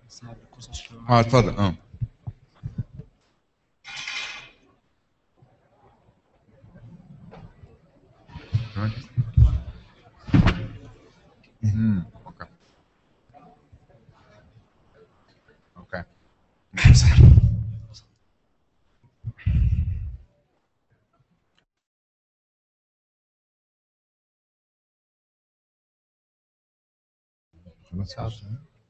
اه اتفضل اه امم اوكي اوكي خلاص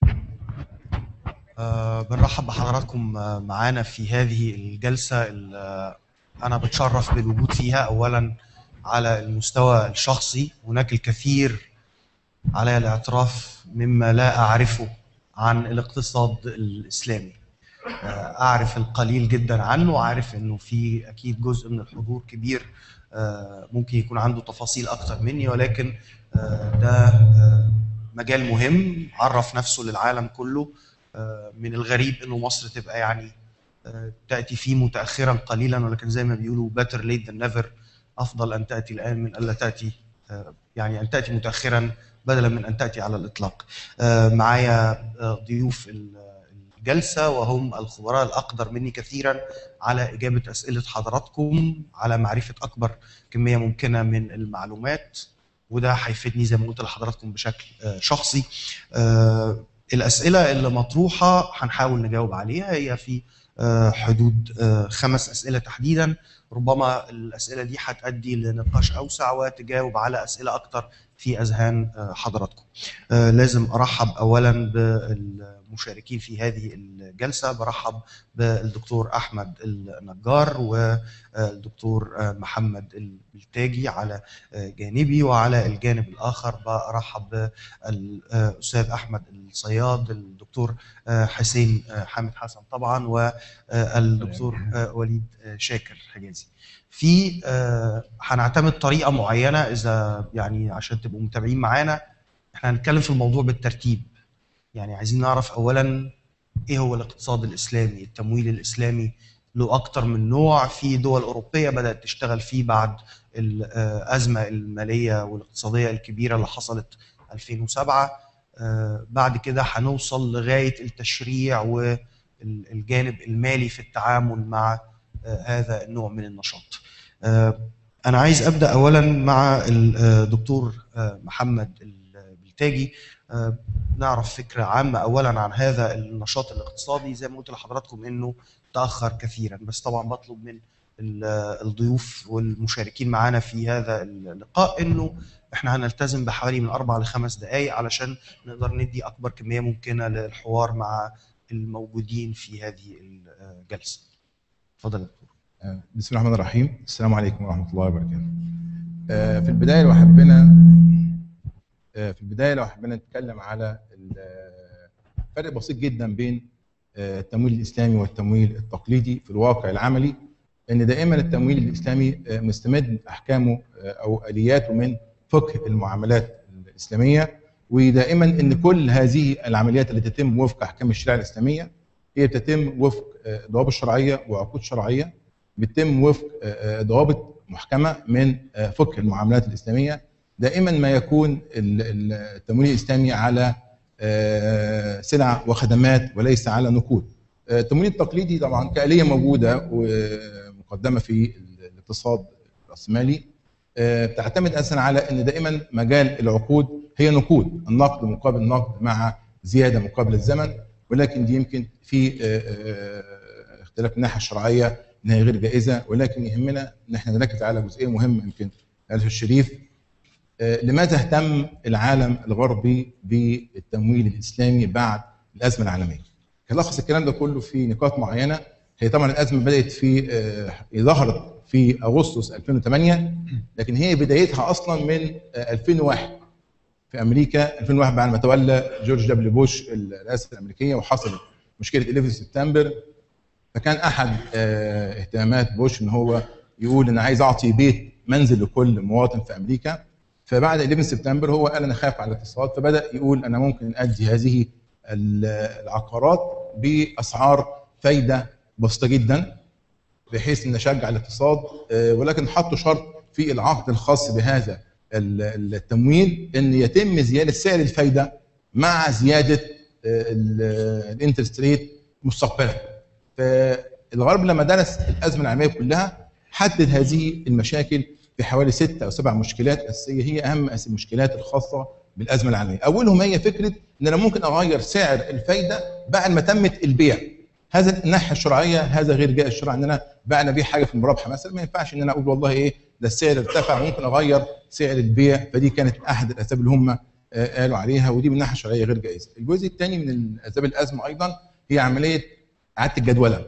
آه، بنرحب بحضراتكم آه، معانا في هذه الجلسة اللي آه، أنا بتشرف بالوجود فيها أولا على المستوى الشخصي هناك الكثير علي الاعتراف مما لا أعرفه عن الاقتصاد الإسلامي آه، أعرف القليل جدا عنه وأعرف أنه في أكيد جزء من الحضور كبير آه، ممكن يكون عنده تفاصيل أكتر مني ولكن آه، ده آه، مجال مهم عرف نفسه للعالم كله آه، من الغريب انه مصر تبقى يعني آه، تاتي فيه متاخرا قليلا ولكن زي ما بيقولوا better late than never افضل ان تاتي الان من الا تاتي آه، يعني ان تاتي متاخرا بدلا من ان تاتي على الاطلاق. آه، معايا آه، ضيوف ال- الجلسه وهم الخبراء الاقدر مني كثيرا على اجابه اسئله حضراتكم على معرفه اكبر كميه ممكنه من المعلومات وده هيفيدني زي ما قلت لحضراتكم بشكل آه، شخصي. آه، الاسئله اللي مطروحه هنحاول نجاوب عليها هي في آه، حدود آه، خمس اسئله تحديدا ربما الاسئله دي هتؤدي لنقاش اوسع وتجاوب على اسئله اكتر في اذهان آه، حضراتكم. آه، لازم ارحب اولا بالمشاركين في هذه الجلسه برحب بالدكتور احمد النجار والدكتور آه، محمد البلتاجي على آه، جانبي وعلى الجانب الاخر برحب الاستاذ احمد الصياد الدكتور آه، حسين آه، حامد حسن طبعا والدكتور آه، وليد آه، شاكر حجازي في آه، هنعتمد طريقه معينه اذا يعني عشان تبقوا متابعين معانا احنا هنتكلم في الموضوع بالترتيب يعني عايزين نعرف اولا ايه هو الاقتصاد الاسلامي التمويل الاسلامي له اكتر من نوع في دول اوروبيه بدات تشتغل فيه بعد الازمه الماليه والاقتصاديه الكبيره اللي حصلت 2007 آه، بعد كده هنوصل لغايه التشريع والجانب المالي في التعامل مع آه، هذا النوع من النشاط. آه، انا عايز ابدا اولا مع الدكتور آه، محمد البلتاجي آه، نعرف فكره عامه اولا عن هذا النشاط الاقتصادي زي ما قلت لحضراتكم انه تاخر كثيرا بس طبعا بطلب من ال- الضيوف والمشاركين معانا في هذا اللقاء انه احنا هنلتزم بحوالي من اربع لخمس دقائق علشان نقدر ندي اكبر كميه ممكنه للحوار مع الموجودين في هذه الجلسه. اتفضل يا دكتور. آه، بسم الله الرحمن الرحيم السلام عليكم ورحمة الله وبركاته آه، في البداية لو حبينا آه، في البداية لو حبينا نتكلم على ال- آه، فرق بسيط جدا بين آه، التمويل الإسلامي والتمويل التقليدي في الواقع العملي ان دائما التمويل الإسلامي آه، مستمد أحكامه آه، أو آلياته من فقه المعاملات الإسلامية ودائما ان كل هذه العمليات التي تتم وفق أحكام الشريعة الإسلامية هي بتتم وفق آه، ضوابط شرعية وعقود شرعية بتتم وفق آه، آه، ضوابط محكمه من آه، فقه المعاملات الاسلاميه دائما ما يكون ال- ال- التمويل الاسلامي على آه، سلع وخدمات وليس على نقود. آه، التمويل التقليدي طبعا كآلية موجوده ومقدمه في الاقتصاد الرأسمالي آه، بتعتمد اساسا على ان دائما مجال العقود هي نقود، النقد مقابل نقد مع زياده مقابل الزمن ولكن دي يمكن في آه، آه، اختلاف من الناحيه الشرعيه انها غير جائزه ولكن يهمنا ان احنا نركز على جزئيه مهمه يمكن قاله الشريف آه، لماذا اهتم العالم الغربي بالتمويل الاسلامي بعد الازمه العالميه؟ هلخص الكلام ده كله في نقاط معينه هي طبعا الازمه بدات في آه، ظهرت في اغسطس 2008 لكن هي بدايتها اصلا من آه، 2001 في امريكا 2001 بعد ما تولى جورج دبليو بوش الرئاسه الامريكيه وحصلت مشكله 11 سبتمبر فكان احد آه، اهتمامات بوش ان هو يقول انا عايز اعطي بيت منزل لكل مواطن في امريكا فبعد 11 سبتمبر هو قال انا خايف على الاقتصاد فبدا يقول انا ممكن ادي هذه ال- العقارات باسعار فايده بسيطه جدا بحيث ان اشجع الاقتصاد آه، ولكن حطوا شرط في العقد الخاص بهذا ال- التمويل ان يتم زياده سعر الفايده مع زياده الانترست ريت مستقبلا فالغرب لما درس الازمه العالميه كلها حدد هذه المشاكل في حوالي ست او سبع مشكلات اساسيه هي اهم المشكلات الخاصه بالازمه العالميه اولهم هي فكره ان انا ممكن اغير سعر الفايده بعد ما تمت البيع هذا الناحيه الشرعيه هذا غير جائز شرعا ان انا بعنا بيه حاجه في المرابحه مثلا ما ينفعش ان انا اقول والله ايه ده السعر ارتفع ممكن اغير سعر البيع فدي كانت احد الاسباب اللي هم قالوا عليها ودي من الناحيه الشرعيه غير جائزه. الجزء الثاني من اسباب الازمه ايضا هي عمليه اعاده الجدوله.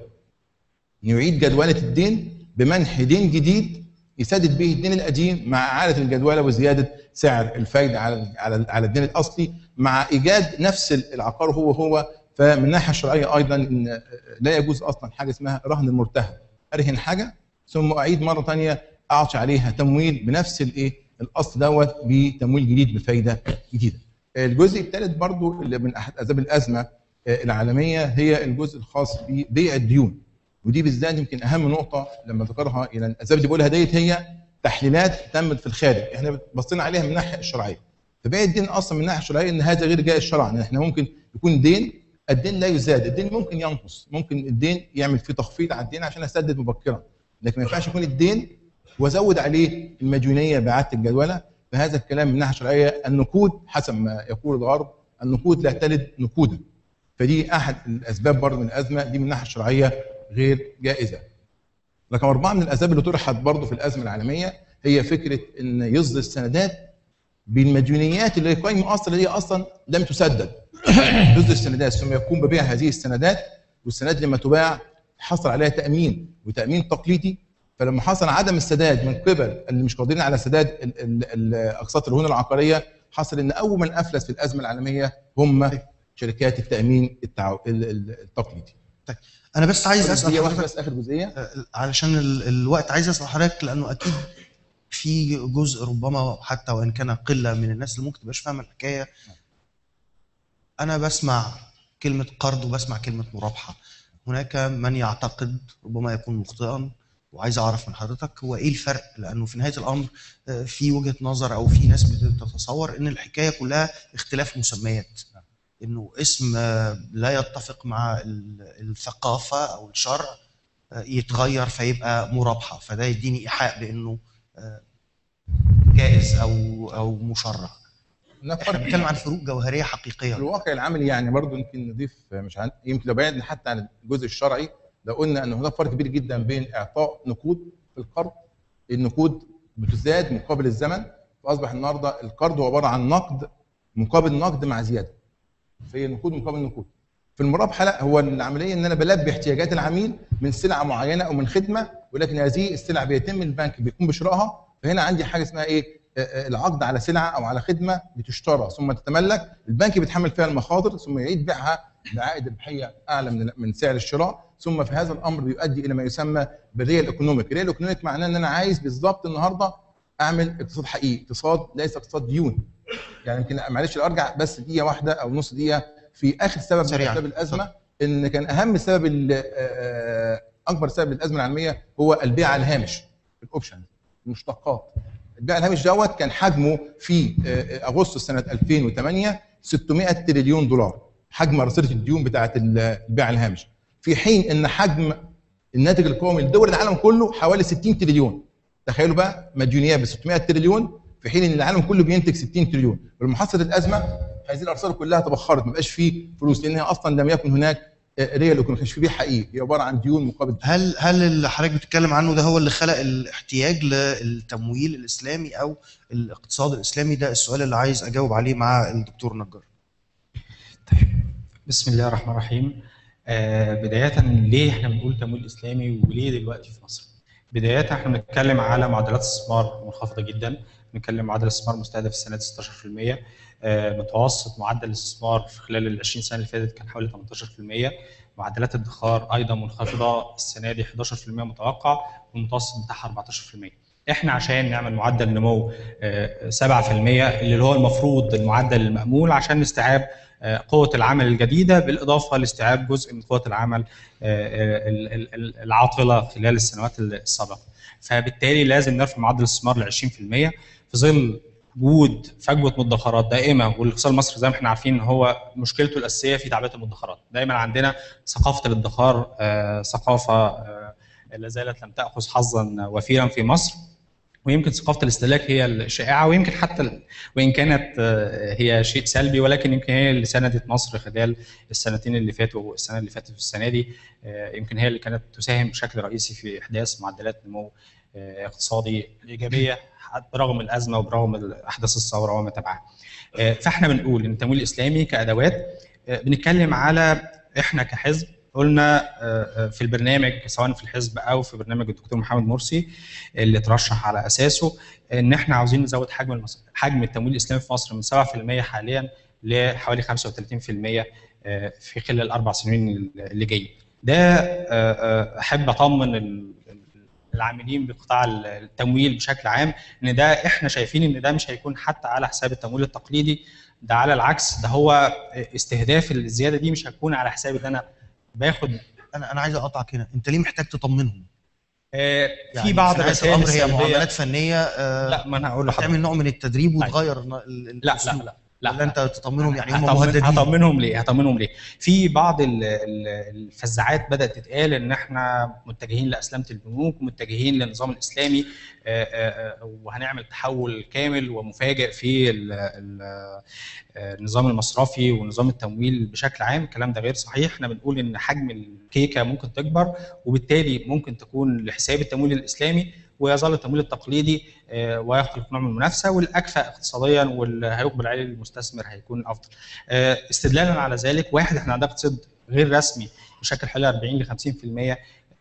نعيد جدوله الدين بمنح دين جديد يسدد به الدين القديم مع اعاده الجدوله وزياده سعر الفايده على على على الدين الاصلي مع ايجاد نفس العقار هو هو فمن الناحيه الشرعيه ايضا ان لا يجوز اصلا حاجه اسمها رهن المرتهن ارهن حاجه ثم اعيد مره ثانيه اعطي عليها تمويل بنفس الايه الاصل دوت بتمويل جديد بفايده جديده. الجزء الثالث برضو اللي من احد اسباب الازمه العالميه هي الجزء الخاص ببيع الديون ودي بالذات يمكن اهم نقطه لما ذكرها الى الاسباب اللي بقولها ديت هي تحليلات تمت في الخارج احنا بصينا عليها من الناحيه الشرعيه فبيع الدين اصلا من الناحيه الشرعيه ان هذا غير جائز شرعا احنا ممكن يكون دين الدين لا يزاد الدين ممكن ينقص ممكن الدين يعمل فيه تخفيض على الدين عشان اسدد مبكرا لكن ما ينفعش يكون الدين وازود عليه المديونيه باعاده الجدوله فهذا الكلام من الناحيه الشرعيه النقود حسب ما يقول الغرب النقود لا تلد نقودا فدي احد الاسباب برضه من الازمه دي من الناحيه الشرعيه غير جائزه. رقم اربعه من الاسباب اللي طرحت برضه في الازمه العالميه هي فكره ان يصدر السندات بالمديونيات اللي قايمه اصلا اللي هي اصلا لم تسدد. يصدر السندات ثم يقوم ببيع هذه السندات والسندات لما تباع حصل عليها تامين وتامين تقليدي فلما حصل عدم السداد من قبل اللي مش قادرين على سداد اقساط الرهون العقاريه حصل ان اول من افلس في الازمه العالميه هم شركات التامين التعو... التقليدي. طيب انا بس عايز اسال جزئيه واحده بس اخر جزئيه علشان ال... الوقت عايز اسال حضرتك لانه اكيد في جزء ربما حتى وان كان قله من الناس اللي ممكن تبقاش فاهمه الحكايه انا بسمع كلمه قرض وبسمع كلمه مرابحه هناك من يعتقد ربما يكون مخطئا وعايز اعرف من حضرتك هو ايه الفرق لانه في نهايه الامر في وجهه نظر او في ناس بتتصور ان الحكايه كلها اختلاف مسميات انه اسم لا يتفق مع الثقافه او الشرع يتغير فيبقى مرابحه فده يديني ايحاء بانه جائز او او مشرع احنا بنتكلم عن فروق جوهريه حقيقيه في الواقع العملي يعني برضو يمكن نضيف مش عن يمكن لو بعدنا حتى عن الجزء الشرعي لو قلنا ان هناك فرق كبير جدا بين اعطاء نقود في القرض النقود بتزداد مقابل الزمن فاصبح النهارده القرض هو عباره عن نقد مقابل نقد مع زياده فهي نقود مقابل نقود في المرابحه لا هو العمليه ان انا بلبي احتياجات العميل من سلعه معينه او من خدمه ولكن هذه السلع بيتم البنك بيقوم بشرائها فهنا عندي حاجه اسمها ايه العقد على سلعه او على خدمه بتشترى ثم تتملك البنك بيتحمل فيها المخاطر ثم يعيد بيعها بعائد ربحيه اعلى من من سعر الشراء ثم في هذا الامر بيؤدي الى ما يسمى بالريال ايكونوميك، الريال ايكونوميك معناه ان انا عايز بالظبط النهارده اعمل اقتصاد حقيقي، اقتصاد ليس اقتصاد ديون. يعني يمكن معلش ارجع بس دقيقه واحده او نص دقيقه في اخر سبب من اسباب الازمه ان كان اهم سبب اكبر سبب للازمه العالميه هو البيع على الهامش الاوبشن المشتقات. البيع على الهامش دوت كان حجمه في اغسطس سنه 2008 600 تريليون دولار. حجم رصيده الديون بتاعه البيع على الهامش. في حين ان حجم الناتج القومي لدول العالم كله حوالي 60 تريليون تخيلوا بقى مديونيات ب 600 تريليون في حين ان العالم كله بينتج 60 تريليون ولما حصلت الازمه هذه الارصده كلها تبخرت ما بقاش فيه فلوس لانها اصلا لم يكن هناك ريال ما كانش فيه حقيقي هي عباره عن ديون مقابل ديون. هل هل اللي حضرتك بتتكلم عنه ده هو اللي خلق الاحتياج للتمويل الاسلامي او الاقتصاد الاسلامي ده السؤال اللي عايز اجاوب عليه مع الدكتور نجار طيب بسم الله الرحمن الرحيم آه بداية ليه احنا بنقول تمويل اسلامي وليه دلوقتي في مصر؟ بداية احنا بنتكلم على معدلات استثمار منخفضة جدا، بنتكلم معدل استثمار مستهدف السنة دي 16%، آه متوسط معدل الاستثمار في خلال ال 20 سنة اللي فاتت كان حوالي 18%، معدلات الادخار ايضا منخفضة السنة دي 11% متوقع والمتوسط بتاعها 14%. احنا عشان نعمل معدل نمو آه 7% اللي هو المفروض المعدل المأمول عشان نستيعاب قوة العمل الجديدة بالإضافة لاستيعاب جزء من قوة العمل العاطلة خلال السنوات السابقة فبالتالي لازم نرفع معدل الاستثمار ل 20% في ظل وجود فجوه مدخرات دائمه والاقتصاد المصري زي ما احنا عارفين هو مشكلته الاساسيه في تعبئه المدخرات دايما عندنا ثقافه الادخار آه، ثقافه آه، لا زالت لم تاخذ حظا وفيرا في مصر ويمكن ثقافه الاستهلاك هي الشائعه ويمكن حتى ال- وان كانت آه، هي شيء سلبي ولكن يمكن هي اللي ساندت مصر خلال السنتين اللي فاتوا والسنه اللي فاتت والسنه دي آه، يمكن هي اللي كانت تساهم بشكل رئيسي في احداث معدلات نمو آه، اقتصادي ايجابيه حتى برغم الازمه وبرغم احداث الثوره وما تبعها. آه، فاحنا بنقول ان التمويل الاسلامي كادوات آه، بنتكلم على احنا كحزب قلنا آه، آه، في البرنامج سواء في الحزب او في برنامج الدكتور محمد مرسي اللي ترشح على اساسه ان احنا عاوزين نزود حجم المص... حجم التمويل الاسلامي في مصر من 7% حاليا لحوالي 35% آه، في خلال الاربع سنين اللي جايين. ده آه، آه، احب اطمن ال- العاملين بقطاع التمويل بشكل عام ان ده احنا شايفين ان ده مش هيكون حتى على حساب التمويل التقليدي ده على العكس ده هو استهداف الزياده دي مش هتكون على حساب ان انا باخد انا انا عايز اقطعك هنا انت ليه محتاج تطمنهم آه، يعني في بعض نهاية الرسائل الامر هي السلبية- معاملات فنيه آه، لا ما انا هقول لحضرتك تعمل نوع من التدريب طيب. وتغير ال- ال- لا الأسلوب. لا لا لا ولا انت تطمنهم يعني هم هطمن- مهددين هطمنهم ليه؟ هطمنهم ليه؟ في بعض ال- ال- الفزاعات بدات تتقال ان احنا متجهين لاسلمه البنوك ومتجهين للنظام الاسلامي آه، آه، آه، وهنعمل تحول كامل ومفاجئ في ال- ال- آه، النظام المصرفي ونظام التمويل بشكل عام الكلام ده غير صحيح احنا بنقول ان حجم الكيكه ممكن تكبر وبالتالي ممكن تكون لحساب التمويل الاسلامي ويظل التمويل التقليدي آه، ويخلق نوع من المنافسه والاكفأ اقتصاديا واللي هيقبل عليه المستثمر هيكون افضل. آه، استدلالا على ذلك واحد احنا عندنا اقتصاد غير رسمي بشكل حوالي 40 ل 50%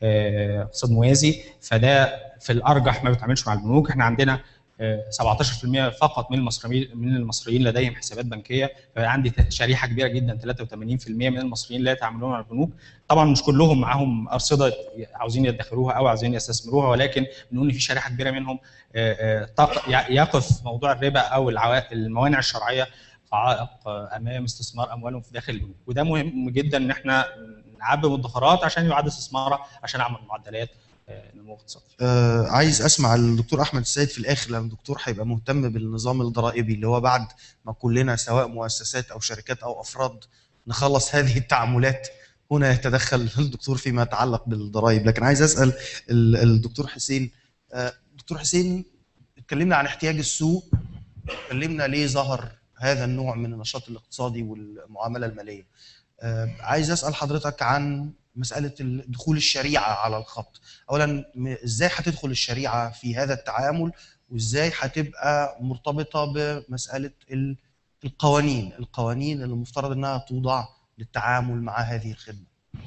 آه، اقتصاد موازي فده في الارجح ما بيتعاملش مع البنوك احنا عندنا آه، 17% فقط من المصريين من المصريين لديهم حسابات بنكيه فعندي شريحه كبيره جدا 83% من المصريين لا يتعاملون مع البنوك طبعا مش كلهم معاهم ارصده عاوزين يدخروها او عاوزين يستثمروها ولكن بنقول ان في شريحه كبيره منهم آه، آه، تق- ي- يقف موضوع الربا او العوا- الموانع الشرعيه كعائق آه، امام استثمار اموالهم في داخل البنوك وده مهم جدا ان احنا نعبي مدخرات عشان يعاد استثمارها عشان اعمل معدلات آه، نمو اقتصادي آه عايز اسمع الدكتور احمد السيد في الاخر لان الدكتور هيبقى مهتم بالنظام الضرائبي اللي هو بعد ما كلنا سواء مؤسسات او شركات او افراد نخلص هذه التعاملات هنا يتدخل الدكتور فيما يتعلق بالضرائب لكن عايز اسال ال- الدكتور حسين آه دكتور حسين اتكلمنا عن احتياج السوق اتكلمنا ليه ظهر هذا النوع من النشاط الاقتصادي والمعامله الماليه آه عايز اسال حضرتك عن مساله دخول الشريعه على الخط اولا م- ازاي هتدخل الشريعه في هذا التعامل وازاي هتبقى مرتبطه بمساله ال- القوانين القوانين اللي المفترض انها توضع للتعامل مع هذه الخدمه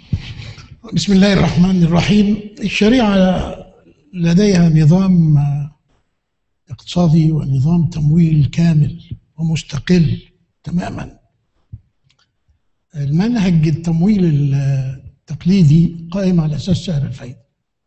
بسم الله الرحمن الرحيم الشريعة لديها نظام اقتصادي ونظام تمويل كامل ومستقل تماما المنهج التمويل التقليدي قائم على أساس سعر الفايدة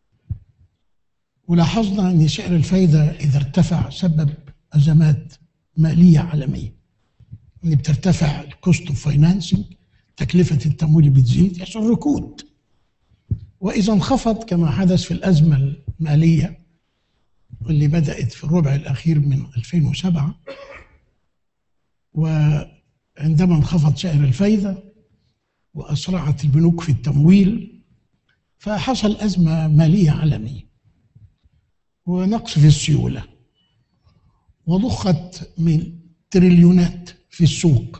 ولاحظنا أن سعر الفايدة إذا ارتفع سبب أزمات مالية عالمية أن بترتفع الكوست اوف فاينانسنج تكلفة التمويل بتزيد يحصل ركود وإذا انخفض كما حدث في الأزمة المالية واللي بدأت في الربع الأخير من 2007 وعندما انخفض سعر الفايدة وأسرعت البنوك في التمويل فحصل أزمة مالية عالمية ونقص في السيولة وضخت من تريليونات في السوق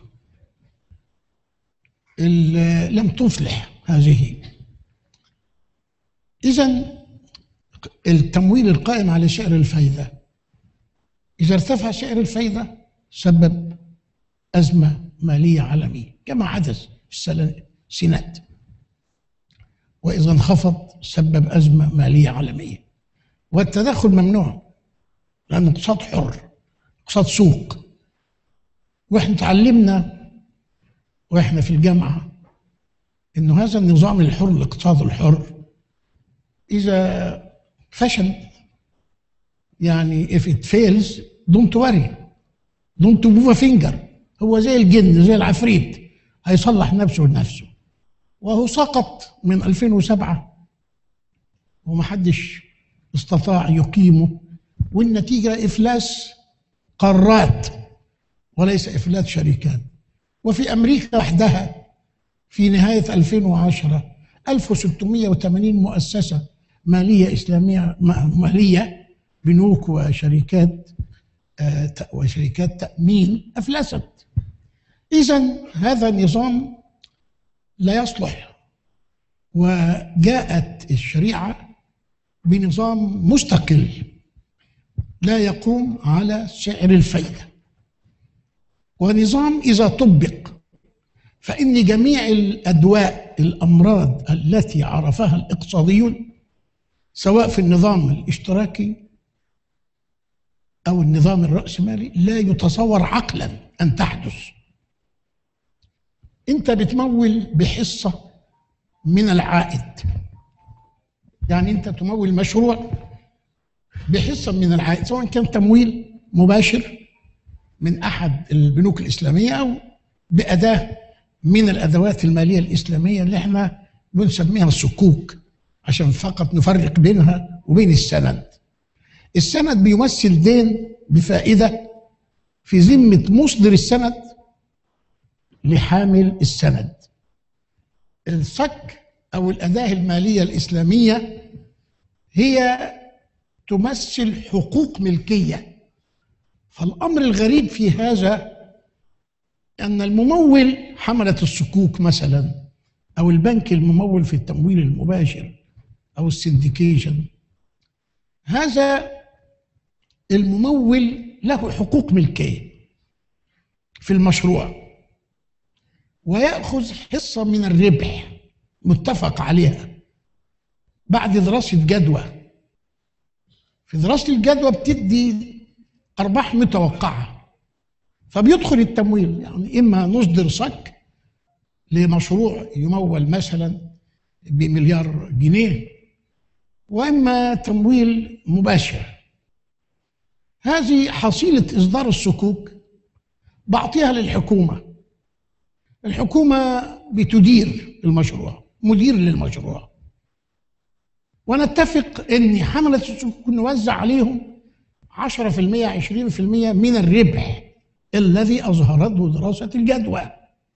ال- لم تفلح هذه إذا التمويل القائم على سعر الفايدة إذا ارتفع سعر الفايدة سبب أزمة مالية عالمية كما حدث في السنوات وإذا انخفض سبب أزمة مالية عالمية والتدخل ممنوع لأنه اقتصاد حر اقتصاد سوق واحنا تعلمنا واحنا في الجامعة انه هذا النظام الحر الاقتصاد الحر اذا فشل يعني if it fails don't worry don't move a finger هو زي الجن زي العفريت هيصلح نفسه لنفسه وهو سقط من 2007 ومحدش استطاع يقيمه والنتيجة إفلاس قارات وليس إفلات شركات وفي أمريكا وحدها في نهاية 2010 1680 مؤسسة مالية إسلامية مالية بنوك وشركات آه، ت- وشركات تأمين أفلست إذا هذا النظام لا يصلح وجاءت الشريعة بنظام مستقل لا يقوم على سعر الفايدة ونظام إذا طبق فإن جميع الأدواء الأمراض التي عرفها الاقتصاديون سواء في النظام الاشتراكي أو النظام الرأسمالي لا يتصور عقلا أن تحدث أنت بتمول بحصة من العائد يعني أنت تمول مشروع بحصة من العائد سواء كان تمويل مباشر من أحد البنوك الإسلامية أو بأداة من الأدوات المالية الإسلامية اللي احنا بنسميها الصكوك عشان فقط نفرق بينها وبين السند السند بيمثل دين بفائدة في ذمة مصدر السند لحامل السند الصك أو الأداة المالية الإسلامية هي تمثل حقوق ملكية فالأمر الغريب في هذا أن الممول حملة الصكوك مثلا أو البنك الممول في التمويل المباشر أو السنديكيشن هذا الممول له حقوق ملكية في المشروع ويأخذ حصة من الربح متفق عليها بعد دراسة جدوى في دراسة الجدوى بتدي أرباح متوقعة فبيدخل التمويل يعني إما نصدر صك لمشروع يمول مثلا بمليار جنيه وإما تمويل مباشر هذه حصيلة إصدار الصكوك بعطيها للحكومة الحكومة بتدير المشروع مدير للمشروع ونتفق ان حملة الصكوك نوزع عليهم 10% 20% من الربح الذي أظهرته دراسة الجدوى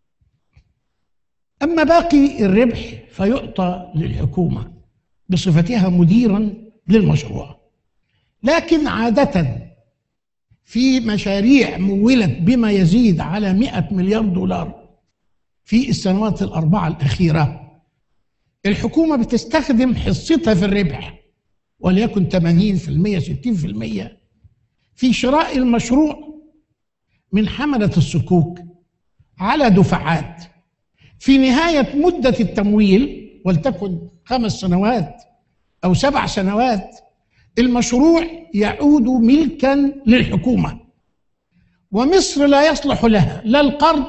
أما باقي الربح فيعطى للحكومة بصفتها مديرا للمشروع لكن عادة في مشاريع مولت بما يزيد على 100 مليار دولار في السنوات الأربعة الأخيرة الحكومة بتستخدم حصتها في الربح وليكن 80% 60% في شراء المشروع من حملة الصكوك على دفعات في نهاية مدة التمويل ولتكن خمس سنوات أو سبع سنوات المشروع يعود ملكا للحكومة ومصر لا يصلح لها لا القرض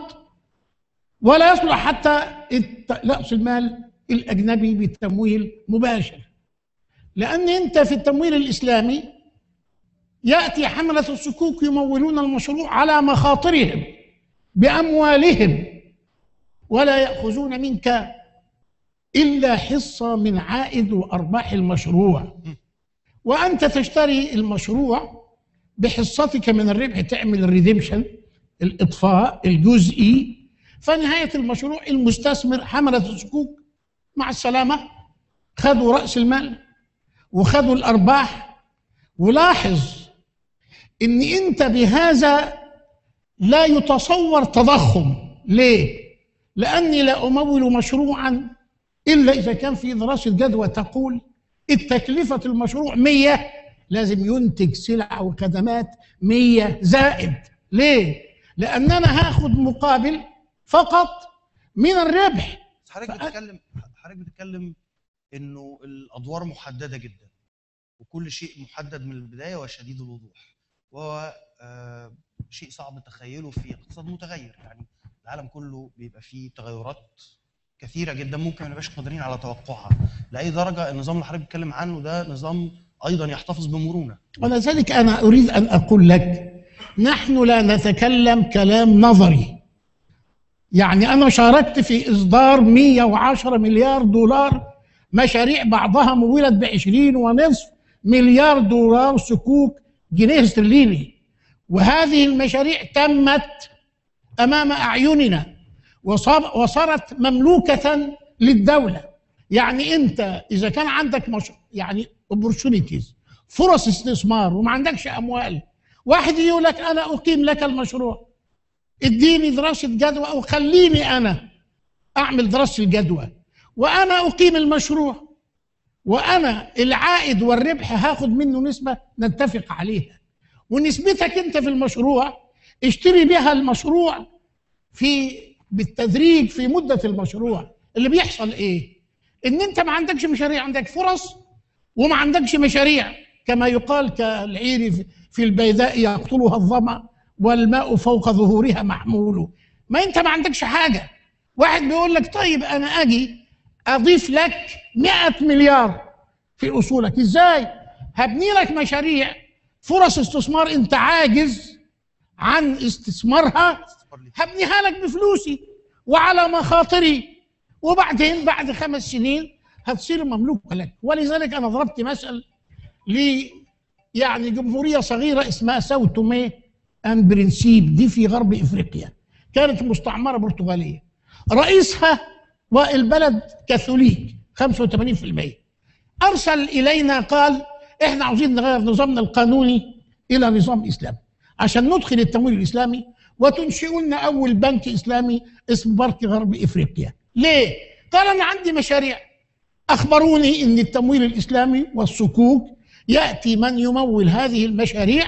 ولا يصلح حتى الت- رأس المال الأجنبي بالتمويل مباشر لأن أنت في التمويل الإسلامي يأتي حملة الصكوك يمولون المشروع على مخاطرهم بأموالهم ولا يأخذون منك إلا حصة من عائد وأرباح المشروع وأنت تشتري المشروع بحصتك من الربح تعمل الريديمشن الإطفاء الجزئي فنهاية المشروع المستثمر حملة الصكوك مع السلامة خدوا رأس المال وخدوا الأرباح ولاحظ ان انت بهذا لا يتصور تضخم ليه لاني لا امول مشروعا الا اذا كان في دراسه جدوى تقول التكلفه المشروع 100 لازم ينتج سلع وخدمات 100 زائد ليه لان انا هاخد مقابل فقط من الربح بس حضرتك فأ- بتتكلم حضرتك بتتكلم انه الادوار محدده جدا وكل شيء محدد من البدايه وشديد الوضوح وهو آه، شيء صعب تخيله في اقتصاد متغير يعني العالم كله بيبقى فيه تغيرات كثيره جدا ممكن ما نبقاش قادرين على توقعها لاي درجه النظام اللي حضرتك بتتكلم عنه ده نظام ايضا يحتفظ بمرونه ولذلك أنا أريد أن أقول لك نحن لا نتكلم كلام نظري يعني أنا شاركت في إصدار 110 مليار دولار مشاريع بعضها مولت ب 20 ونصف مليار دولار سكوك جنيه استرليني وهذه المشاريع تمت امام اعيننا وصار- وصارت مملوكه للدوله يعني انت اذا كان عندك مش... يعني opportunities فرص استثمار وما عندكش اموال واحد يقول لك انا اقيم لك المشروع اديني دراسه جدوى او خليني انا اعمل دراسه الجدوى وانا اقيم المشروع وانا العائد والربح هاخد منه نسبه نتفق عليها ونسبتك انت في المشروع اشتري بها المشروع في بالتدريج في مده المشروع اللي بيحصل ايه ان انت ما عندكش مشاريع عندك فرص وما عندكش مشاريع كما يقال كالعير في- في البيداء يقتلها الظما والماء فوق ظهورها محمول ما انت ما عندكش حاجه واحد بيقول لك طيب انا اجي اضيف لك 100 مليار في اصولك ازاي هبني لك مشاريع فرص استثمار انت عاجز عن استثمارها هبنيها لك بفلوسي وعلى مخاطري وبعدين بعد خمس سنين هتصير مملوكه لك ولذلك انا ضربت مثل ل يعني جمهوريه صغيره اسمها ساو تومي ان برنسيب دي في غرب افريقيا كانت مستعمره برتغاليه رئيسها والبلد كاثوليك 85% ارسل الينا قال احنا عاوزين نغير نظامنا القانوني الى نظام اسلامي عشان ندخل التمويل الاسلامي وتنشئوا لنا اول بنك اسلامي اسمه بنك غرب افريقيا ليه قال انا عندي مشاريع اخبروني ان التمويل الاسلامي والصكوك ياتي من يمول هذه المشاريع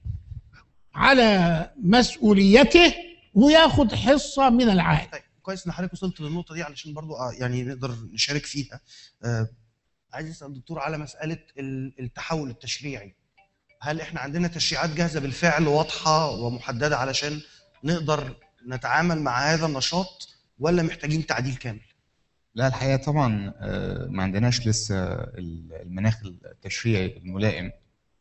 على مسؤوليته وياخذ حصه من العائد طيب كويس ان حضرتك وصلت للنقطه دي علشان برضو آه، يعني نقدر نشارك فيها آه، عايز اسال الدكتور على مساله ال- التحول التشريعي هل احنا عندنا تشريعات جاهزه بالفعل واضحه ومحدده علشان نقدر نتعامل مع هذا النشاط ولا محتاجين تعديل كامل لا الحقيقة طبعا آه، ما عندناش لسه المناخ التشريعي الملائم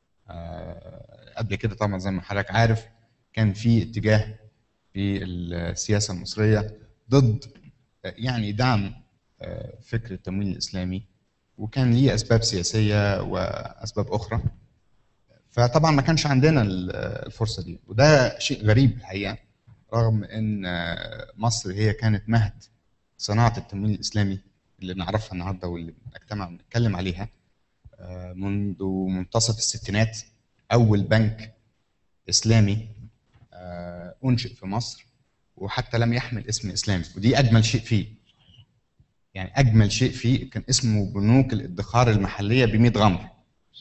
آه، قبل كده طبعا زي ما حضرتك عارف كان في اتجاه في السياسة المصرية ضد آه، يعني دعم آه، فكر التمويل الإسلامي وكان ليه أسباب سياسية وأسباب أخرى فطبعا ما كانش عندنا ال- الفرصة دي وده شيء غريب الحقيقة رغم ان آه، مصر هي كانت مهد صناعة التمويل الإسلامي اللي نعرفها النهاردة واللي بنجتمع ونتكلم عليها آه، منذ منتصف الستينات أول بنك إسلامي آه، أنشئ في مصر وحتى لم يحمل اسم إسلامي ودي أجمل شيء فيه يعني أجمل شيء فيه كان اسمه بنوك الادخار المحلية ب 100 غمر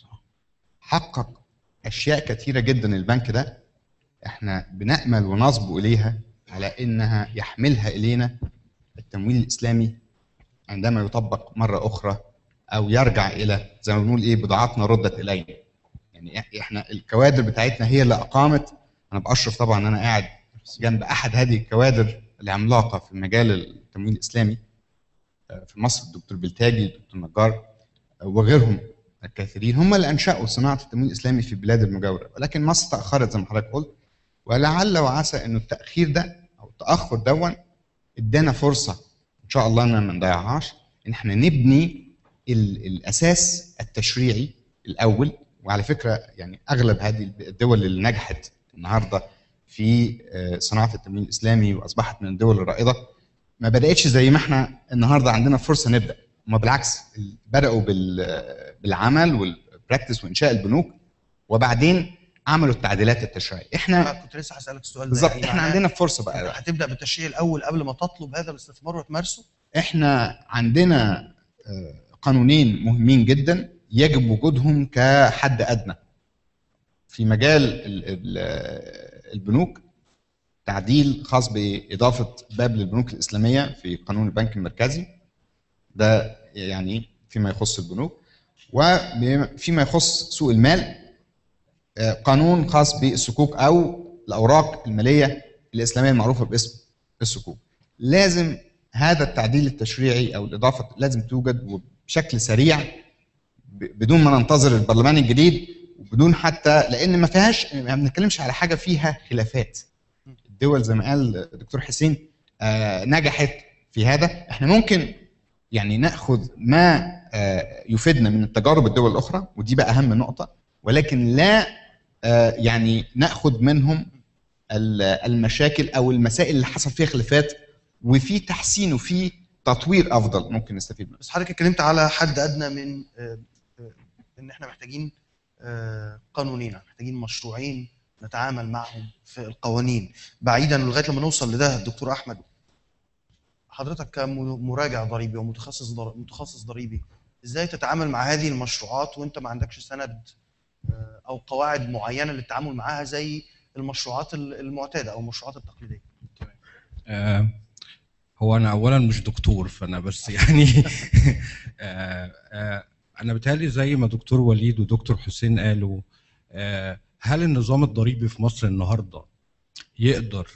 حقق أشياء كثيرة جدا البنك ده احنا بنأمل ونصب إليها على إنها يحملها إلينا التمويل الاسلامي عندما يطبق مره اخرى او يرجع الى زي ما بنقول ايه بضاعتنا ردت الينا يعني إح- احنا الكوادر بتاعتنا هي اللي اقامت انا باشرف طبعا ان انا قاعد جنب احد هذه الكوادر العملاقه في مجال التمويل الاسلامي آه، في مصر الدكتور بلتاجي الدكتور نجار آه، وغيرهم الكثيرين هم اللي انشأوا صناعه التمويل الاسلامي في البلاد المجاوره ولكن مصر تاخرت زي ما حضرتك قلت ولعل وعسى انه التاخير ده او التاخر دون ادانا فرصه ان شاء الله ان ما نضيعهاش ان احنا نبني ال- الاساس التشريعي الاول وعلى فكره يعني اغلب هذه الدول اللي نجحت النهارده في آه، صناعه التمويل الاسلامي واصبحت من الدول الرائده ما بداتش زي ما احنا النهارده عندنا فرصه نبدا هم بالعكس ال- بداوا بال- بالعمل والبراكتس وانشاء البنوك وبعدين عملوا التعديلات التشريعيه احنا كنت لسه هسالك السؤال ده بالظبط يعني احنا معناه عندنا فرصه بقى هتبدا بالتشريع الاول قبل ما تطلب هذا الاستثمار وتمارسه احنا عندنا آه، قانونين مهمين جدا يجب وجودهم كحد ادنى في مجال ال- ال- البنوك تعديل خاص باضافه باب للبنوك الاسلاميه في قانون البنك المركزي ده يعني فيما يخص البنوك وفيما يخص سوق المال آه، قانون خاص بالصكوك او الاوراق الماليه الاسلاميه المعروفه باسم الصكوك لازم هذا التعديل التشريعي او الاضافه لازم توجد وبشكل سريع ب- بدون ما ننتظر البرلمان الجديد وبدون حتى لان ما فيهاش ما بنتكلمش على حاجه فيها خلافات الدول زي ما قال الدكتور حسين آه، نجحت في هذا احنا ممكن يعني ناخذ ما آه، يفيدنا من التجارب الدول الاخرى ودي بقى اهم نقطه ولكن لا آه، يعني ناخد منهم ال- المشاكل او المسائل اللي حصل فيها خلافات وفي تحسين وفي تطوير افضل ممكن نستفيد منه بس حضرتك اتكلمت على حد ادنى من آه، آه، ان احنا محتاجين آه، قانونين محتاجين مشروعين نتعامل معهم في القوانين بعيدا لغايه لما نوصل لده دكتور احمد حضرتك كمراجع ضريبي ومتخصص ضر- متخصص ضريبي ازاي تتعامل مع هذه المشروعات وانت ما عندكش سند آه، او قواعد معينه للتعامل معاها زي المشروعات ال- المعتاده او المشروعات التقليديه آه، هو انا اولا مش دكتور فانا بس يعني آه، آه، انا بتهيألي زي ما دكتور وليد ودكتور حسين قالوا آه، هل النظام الضريبي في مصر النهارده يقدر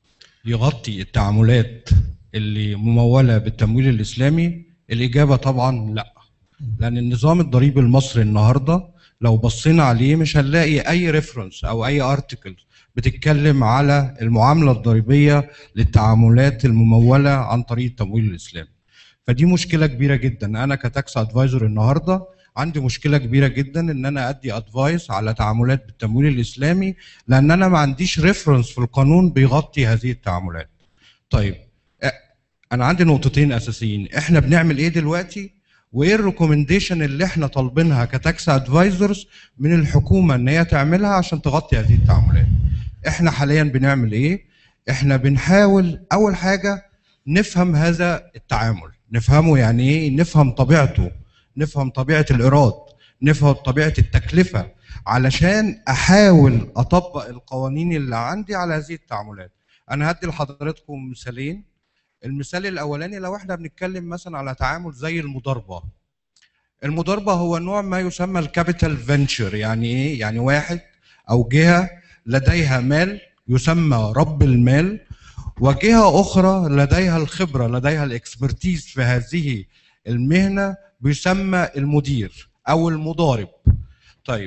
يغطي التعاملات اللي مموله بالتمويل الاسلامي الاجابه طبعا لا لان النظام الضريبي المصري النهارده لو بصينا عليه مش هنلاقي اي ريفرنس او اي ارتكل بتتكلم على المعامله الضريبيه للتعاملات المموله عن طريق التمويل الاسلامي فدي مشكله كبيره جدا انا كتاكس ادفايزر النهارده عندي مشكله كبيره جدا ان انا ادي ادفايس على تعاملات بالتمويل الاسلامي لان انا ما عنديش ريفرنس في القانون بيغطي هذه التعاملات طيب أ- انا عندي نقطتين اساسيين احنا بنعمل ايه دلوقتي وايه الريكومنديشن اللي احنا طالبينها كتاكس ادفايزرز من الحكومه ان هي تعملها عشان تغطي هذه التعاملات احنا حاليا بنعمل ايه احنا بنحاول اول حاجه نفهم هذا التعامل نفهمه يعني ايه نفهم طبيعته نفهم طبيعه الايراد نفهم طبيعه التكلفه علشان احاول اطبق القوانين اللي عندي على هذه التعاملات انا هدي لحضراتكم مثالين المثال الاولاني لو احنا بنتكلم مثلا على تعامل زي المضاربه المضاربه هو نوع ما يسمى الكابيتال فينتشر يعني ايه يعني واحد او جهه لديها مال يسمى رب المال وجهه اخرى لديها الخبره لديها الاكسبرتيز في هذه المهنه بيسمى المدير او المضارب طيب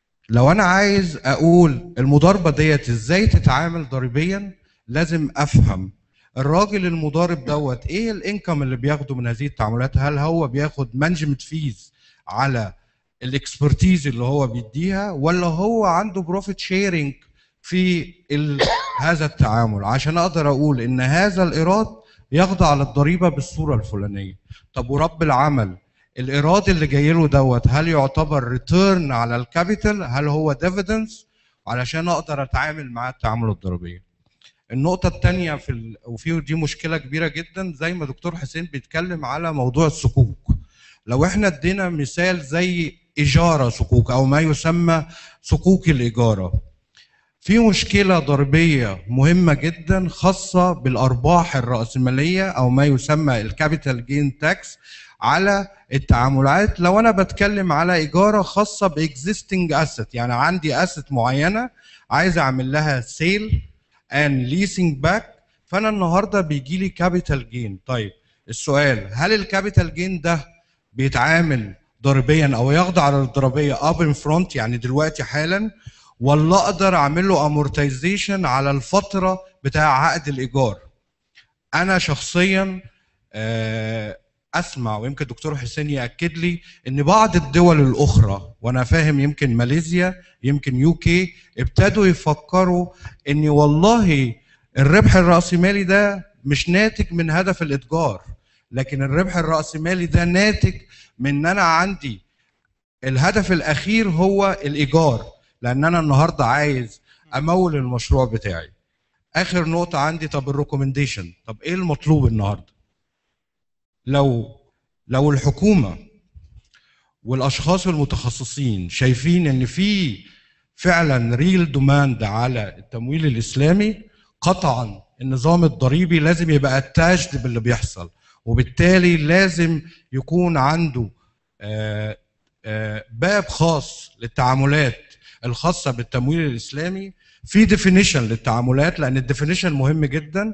لو انا عايز اقول المضاربه ديت ازاي تتعامل ضريبيا لازم افهم الراجل المضارب دوت ايه الانكم اللي بياخده من هذه التعاملات هل هو بياخد مانجمنت فيز على الاكسبرتيز اللي هو بيديها ولا هو عنده بروفيت شيرنج في ال- هذا التعامل عشان اقدر اقول ان هذا الايراد يخضع للضريبه بالصوره الفلانيه طب ورب العمل الايراد اللي جاي له دوت هل يعتبر ريتيرن على الكابيتال هل هو ديفيدنس علشان اقدر اتعامل مع التعامل الضريبيه النقطة الثانية في ال... وفي دي مشكلة كبيرة جدا زي ما دكتور حسين بيتكلم على موضوع الصكوك. لو احنا ادينا مثال زي إيجارة صكوك أو ما يسمى صكوك الإيجارة. في مشكلة ضريبية مهمة جدا خاصة بالأرباح الرأسمالية أو ما يسمى الكابيتال جين تاكس على التعاملات لو أنا بتكلم على إيجارة خاصة بإكزيستنج أسيت يعني عندي أسيت معينة عايز أعمل لها سيل and leasing back فانا النهارده بيجي لي كابيتال جين طيب السؤال هل الكابيتال جين ده بيتعامل ضريبيا او يخضع للضريبيه اب ان فرونت يعني دلوقتي حالا ولا اقدر اعمل له امورتايزيشن على الفتره بتاع عقد الايجار انا شخصيا آه، اسمع ويمكن الدكتور حسين ياكد لي ان بعض الدول الاخرى وانا فاهم يمكن ماليزيا يمكن يو كي ابتدوا يفكروا ان والله الربح الراسمالي ده مش ناتج من هدف الاتجار لكن الربح الراسمالي ده ناتج من ان انا عندي الهدف الاخير هو الايجار لان انا النهارده عايز امول المشروع بتاعي اخر نقطه عندي طب الريكومنديشن طب ايه المطلوب النهارده لو لو الحكومه والاشخاص المتخصصين شايفين ان في فعلا ريل دوماند على التمويل الاسلامي قطعا النظام الضريبي لازم يبقى اتاجد باللي بيحصل وبالتالي لازم يكون عنده آه، آه، باب خاص للتعاملات الخاصه بالتمويل الاسلامي في ديفينيشن للتعاملات لان الديفينيشن مهم جدا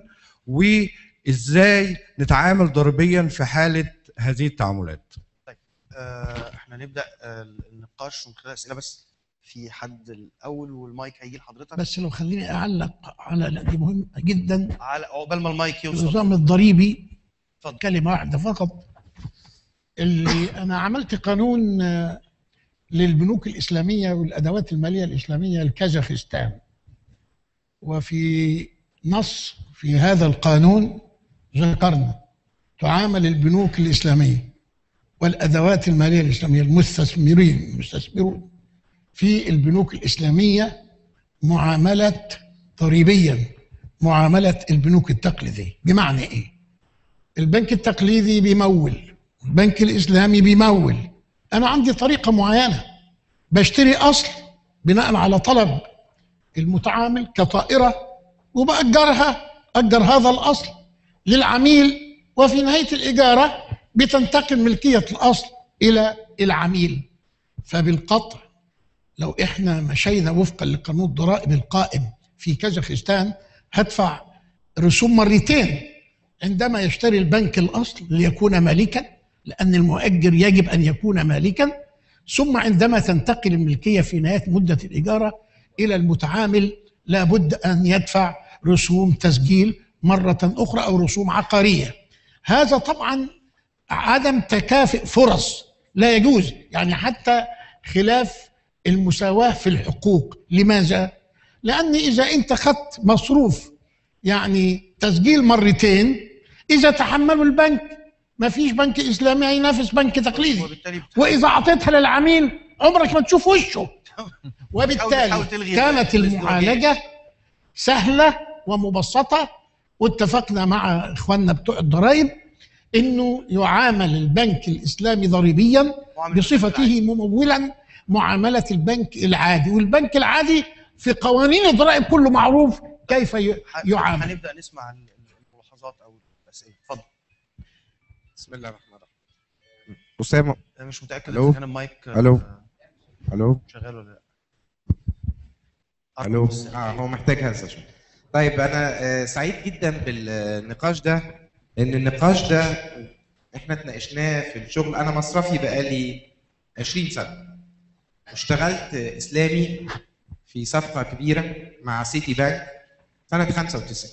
وازاي نتعامل ضريبيا في حاله هذه التعاملات آه، احنا نبدا آه، النقاش من خلال اسئله بس في حد الاول والمايك هيجي لحضرتك بس لو خليني اعلق على لا دي مهمه جدا على عقبال ما المايك يوصل النظام الضريبي اتفضل. كلمه واحده فقط اللي انا عملت قانون آه، للبنوك الإسلامية والأدوات المالية الإسلامية الكازاخستان وفي نص في هذا القانون ذكرنا تعامل البنوك الإسلامية والأدوات المالية الإسلامية المستثمرين المستثمرون في البنوك الإسلامية معاملة ضريبيا معاملة البنوك التقليدية بمعنى إيه؟ البنك التقليدي بيمول البنك الإسلامي بيمول أنا عندي طريقة معينة بشتري أصل بناء على طلب المتعامل كطائرة وبأجرها أجر هذا الأصل للعميل وفي نهاية الإجارة بتنتقل ملكية الأصل إلى العميل فبالقطع لو إحنا مشينا وفقا لقانون الضرائب القائم في كازاخستان هدفع رسوم مرتين عندما يشتري البنك الأصل ليكون مالكا لأن المؤجر يجب أن يكون مالكا ثم عندما تنتقل الملكية في نهاية مدة الإجارة إلى المتعامل لابد أن يدفع رسوم تسجيل مرة أخرى أو رسوم عقارية هذا طبعا عدم تكافئ فرص لا يجوز يعني حتى خلاف المساواة في الحقوق لماذا؟ لأن إذا أنت خدت مصروف يعني تسجيل مرتين إذا تحملوا البنك ما فيش بنك إسلامي هينافس بنك تقليدي وبالتالي بت- وإذا أعطيتها للعميل عمرك ما تشوف وشه وبالتالي بتحاول تلغي كانت الازدواجية. المعالجة سهلة ومبسطة واتفقنا مع إخواننا بتوع الضرائب إنه يعامل البنك الإسلامي ضريبيا معاملة بصفته ممولا معاملة البنك العادي والبنك العادي في قوانين الضرائب كله معروف كيف ي- ح- يعامل هنبدا نسمع ال- ال- الملاحظات او الاسئله اتفضل بسم الله الرحمن الرحيم اسامه انا مش متاكد ألو؟ اذا كان المايك آه، ألو؟ الو شغال ولا لا الو بس. اه هو محتاج هذا شويه طيب انا آه، سعيد جدا بالنقاش ده ان النقاش ده احنا اتناقشناه في الشغل انا مصرفي بقالي 20 سنه واشتغلت اسلامي في صفقه كبيره مع سيتي بانك سنه 95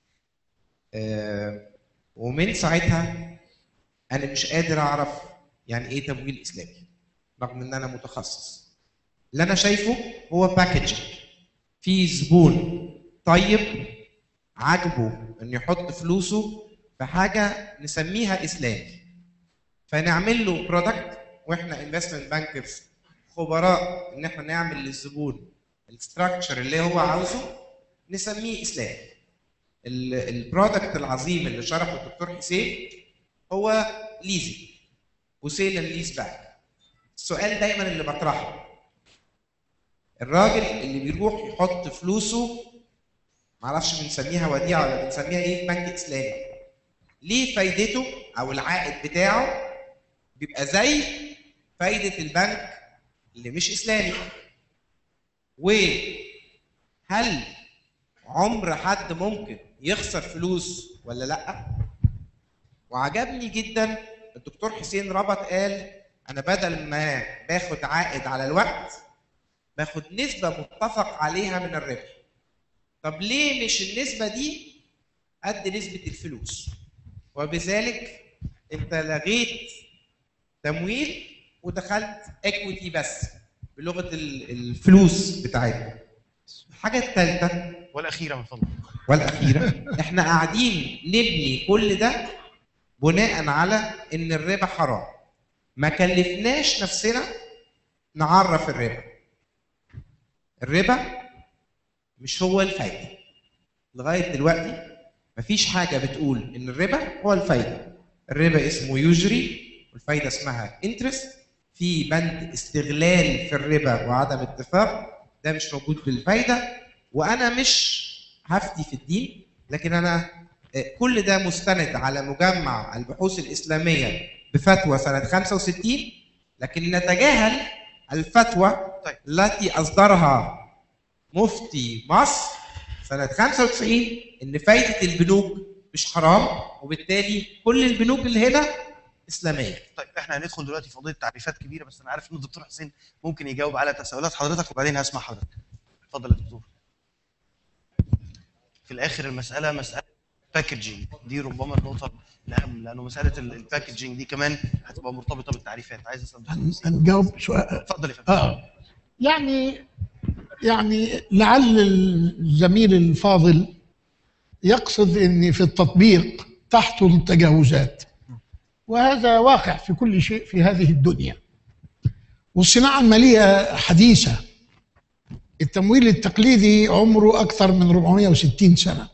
آه، ومن ساعتها انا مش قادر اعرف يعني ايه تمويل اسلامي رغم ان انا متخصص اللي انا شايفه هو باكجنج في زبون طيب عاجبه انه يحط فلوسه في حاجه نسميها اسلامي فنعمل له برودكت واحنا انفستمنت بانكرز خبراء ان احنا نعمل للزبون الستراكشر اللي هو عاوزه نسميه اسلامي البرودكت العظيم اللي شرحه الدكتور حسين هو ليزي وسيل ليز باك السؤال دايما اللي بطرحه الراجل اللي بيروح يحط فلوسه معرفش بنسميها وديعه ولا بنسميها ايه في بنك اسلامي ليه فايدته او العائد بتاعه بيبقى زي فايده البنك اللي مش اسلامي وهل عمر حد ممكن يخسر فلوس ولا لا وعجبني جدا الدكتور حسين ربط قال انا بدل ما باخد عائد على الوقت باخد نسبة متفق عليها من الربح. طب ليه مش النسبة دي قد نسبة الفلوس؟ وبذلك انت لغيت تمويل ودخلت اكويتي بس بلغة ال- الفلوس بتاعتنا. الحاجة الثالثة والاخيره من فضلك والاخيره احنا قاعدين نبني كل ده بناء على ان الربا حرام ما كلفناش نفسنا نعرف الربا الربا مش هو الفايده لغايه دلوقتي مفيش حاجه بتقول ان الربا هو الفايده الربا اسمه يجري والفايده اسمها انترست في بند استغلال في الربا وعدم اتفاق ده مش موجود بالفايده وانا مش هفتي في الدين لكن انا آه، كل ده مستند على مجمع البحوث الاسلاميه بفتوى سنه 65 لكن نتجاهل الفتوى طيب. التي اصدرها مفتي مصر سنه 95 ان فايده البنوك مش حرام وبالتالي كل البنوك اللي هنا اسلاميه طيب احنا هندخل دلوقتي في قضيه تعريفات كبيره بس انا عارف ان الدكتور حسين ممكن يجاوب على تساؤلات حضرتك وبعدين هسمع حضرتك اتفضل يا دكتور في الاخر المساله مساله باكجينج دي ربما النقطه الاهم لانه مساله ال- الباكجينج دي كمان هتبقى مرتبطه بالتعريفات عايز اسال دكتور هن- حسين. هنجاوب سؤال اتفضل يا فندم اه يعني يعني لعل الزميل الفاضل يقصد ان في التطبيق تحصل التجاوزات وهذا واقع في كل شيء في هذه الدنيا والصناعه الماليه حديثه التمويل التقليدي عمره اكثر من 460 سنه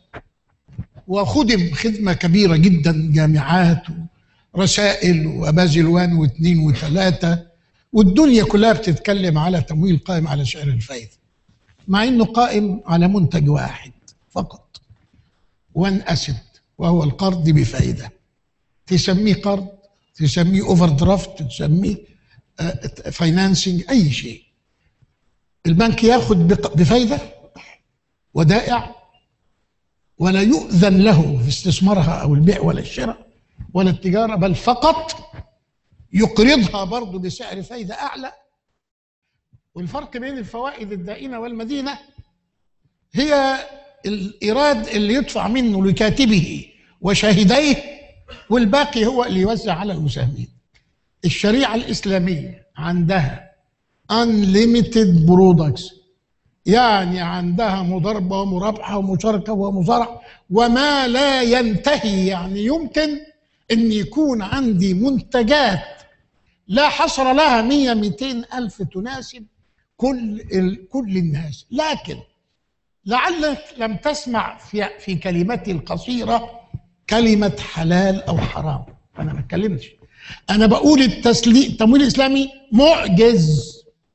وخدم خدمه كبيره جدا جامعات ورسائل وبازل 1 واثنين وثلاثه والدنيا كلها بتتكلم على تمويل قائم على سعر الفايده مع انه قائم على منتج واحد فقط وان اسد وهو القرض بفائده تسميه قرض تسميه اوفر درافت تسميه فاينانسنج اي شيء البنك ياخد بق- بفايده ودائع ولا يؤذن له في استثمارها او البيع ولا الشراء ولا التجاره بل فقط يقرضها برضه بسعر فايدة أعلى والفرق بين الفوائد الدائمة والمدينة هي الإيراد اللي يدفع منه لكاتبه وشاهديه والباقي هو اللي يوزع على المساهمين الشريعة الإسلامية عندها unlimited products يعني عندها مضاربة ومرابحة ومشاركة ومزارعة وما لا ينتهي يعني يمكن ان يكون عندي منتجات لا حصر لها 100 200 الف تناسب كل ال... كل الناس لكن لعلك لم تسمع في في كلمتي القصيره كلمه حلال او حرام انا ما اتكلمتش انا بقول التسلي... التمويل الاسلامي معجز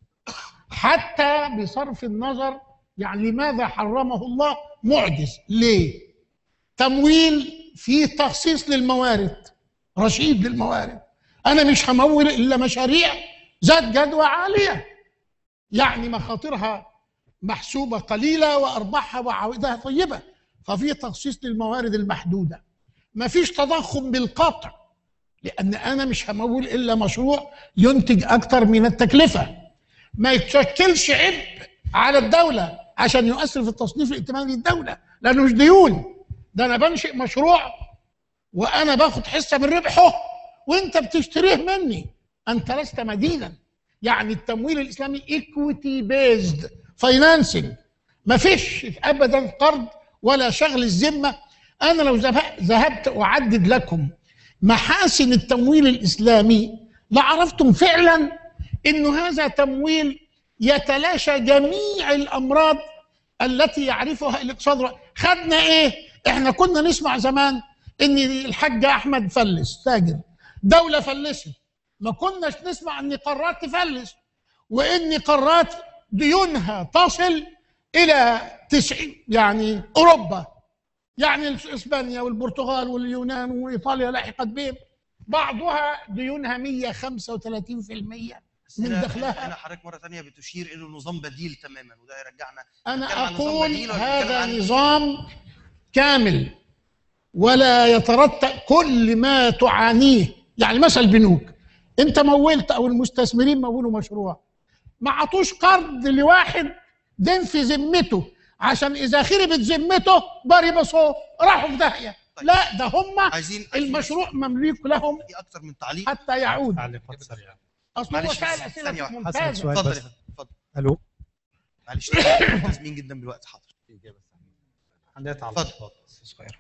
حتى بصرف النظر يعني لماذا حرمه الله معجز ليه تمويل فيه تخصيص للموارد رشيد للموارد انا مش همول الا مشاريع ذات جدوى عاليه يعني مخاطرها محسوبه قليله وارباحها وعوائدها طيبه ففي تخصيص للموارد المحدوده ما فيش تضخم بالقطع لان انا مش همول الا مشروع ينتج اكتر من التكلفه ما يتشكلش عبء على الدوله عشان يؤثر في التصنيف الائتماني للدوله لانه مش ديون ده انا بنشئ مشروع وانا باخد حصه من ربحه وانت بتشتريه مني انت لست مدينا يعني التمويل الاسلامي ايكويتي بيزد فاينانسنج ما فيش ابدا قرض ولا شغل الذمه انا لو ذهب- ذهبت اعدد لكم محاسن التمويل الاسلامي لعرفتم فعلا انه هذا تمويل يتلاشى جميع الامراض التي يعرفها الاقتصاد خدنا ايه احنا كنا نسمع زمان ان الحاج احمد فلس تاجر دوله فلست ما كناش نسمع ان قارات تفلس وان قارات ديونها تصل الى تسعين يعني اوروبا يعني اسبانيا والبرتغال واليونان وايطاليا لحقت بهم بعضها ديونها 135% بس من هنا- دخلها. هنا حضرتك مره ثانيه بتشير الى نظام بديل تماما وده يرجعنا انا نتكلم عن نظام اقول بديل ولا نتكلم هذا عن- نظام كامل ولا يترتب كل ما تعانيه يعني مثلا البنوك انت مولت او المستثمرين مولوا مشروع ما عطوش قرض لواحد دين في ذمته عشان اذا خربت ذمته باري بصوه راحوا في داهيه طيب. لا ده هم عايزين عايزين المشروع مملوك لهم في اكتر من تعليق حتى يعود تعليقات سريعه اصل هو معلش سال بس اسئله ثانية واحدة. هسأل ممتازه سؤال اتفضل بس يا فندم اتفضل الو معلش ملتزمين جدا بالوقت حاضر عندها تعليقات صغيره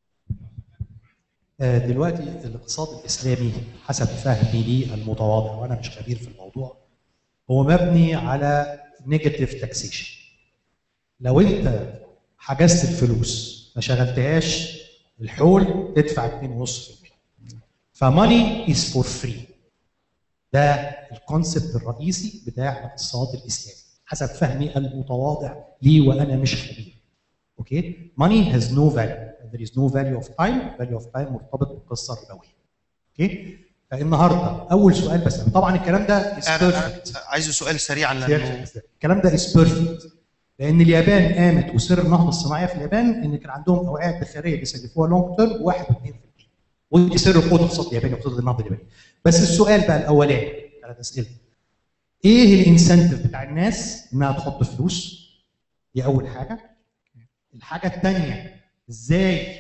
آه، دلوقتي الاقتصاد الاسلامي حسب فهمي لي المتواضع وانا مش خبير في الموضوع هو مبني على نيجاتيف تاكسيشن لو انت حجزت الفلوس ما شغلتهاش الحول تدفع 2.5% فماني از فور فري ده الكونسبت الرئيسي بتاع الاقتصاد الاسلامي حسب فهمي المتواضع لي وانا مش خبير اوكي money has no value there is no value of time value of time مرتبط بالقصه الربويه اوكي فالنهارده اول سؤال بس طبعا الكلام ده is انا perfect أنا عايزه سؤال سريعا سيادة لانه الأستاذ. الكلام ده از بيرفكت لان اليابان قامت وسر النهضه الصناعيه في اليابان ان كان عندهم اوعيه ادخاريه بيسلفوها لونج تيرم 1 و2% ودي سر قوه الاقتصاد الياباني وقوه النهضه الياباني بس السؤال بقى الاولاني ثلاث اسئله ايه الانسنتيف بتاع الناس انها تحط فلوس دي اول حاجه الحاجه الثانيه ازاي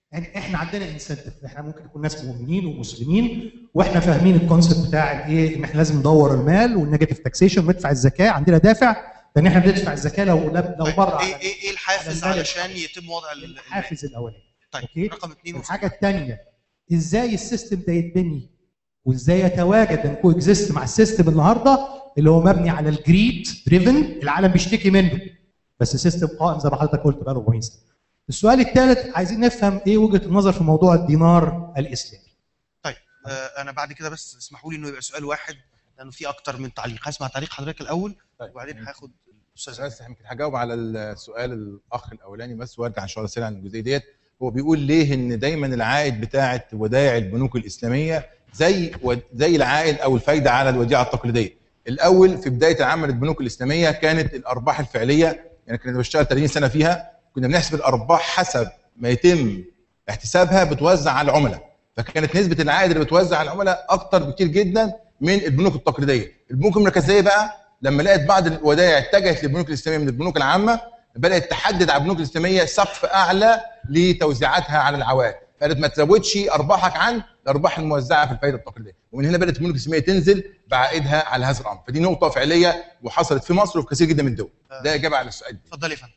يعني احنا عندنا انسنتف احنا ممكن نكون ناس مؤمنين ومسلمين واحنا فاهمين الكونسيبت بتاع الايه ان احنا لازم ندور المال والنيجاتيف تاكسيشن وندفع الزكاه عندنا دافع لان احنا بندفع الزكاه لو لو طيب مره ايه على ايه ايه الحافز على المال علشان يتم وضع ال- المال؟ الحافز الاولاني طيب أوكي. رقم اثنين الحاجه الثانيه ازاي السيستم ده يتبني وازاي يتواجد ان كو اكزيست مع السيستم النهارده اللي هو مبني على الجريد دريفن العالم بيشتكي منه بس سيستم قائم زي ما حضرتك قلت بقاله 40 سنه. السؤال الثالث عايزين نفهم ايه وجهه النظر في موضوع الدينار الاسلامي. طيب آه انا بعد كده بس اسمحوا لي انه يبقى سؤال واحد لانه في اكتر من تعليق هسمع تعليق حضرتك الاول طيب. وبعدين هاخد الاستاذ بس يمكن هجاوب على السؤال الاخ الاولاني بس وارجع ان شاء الله سريعا عن الجزئيه ديت هو بيقول ليه ان دايما العائد بتاعه ودائع البنوك الاسلاميه زي ود- زي العائد او الفايده على الوديعه التقليديه الاول في بدايه عمل البنوك الاسلاميه كانت الارباح الفعليه يعني كنا بشتغل 30 سنه فيها كنا بنحسب الارباح حسب ما يتم احتسابها بتوزع على العملاء فكانت نسبه العائد اللي بتوزع على العملاء اكتر بكتير جدا من البنوك التقليديه البنوك المركزيه بقى لما لقت بعض الودائع اتجهت للبنوك الاسلاميه من البنوك العامه بدات تحدد على البنوك الاسلاميه سقف اعلى لتوزيعاتها على العوائد قالت ما تزودش ارباحك عن الارباح الموزعه في الفائده التقليديه ومن هنا بدات البنوك الاسلاميه تنزل بعائدها على هذا الامر فدي نقطه فعليه وحصلت في مصر وفي كثير جدا من الدول ده اجابه على السؤال اتفضل يا فندم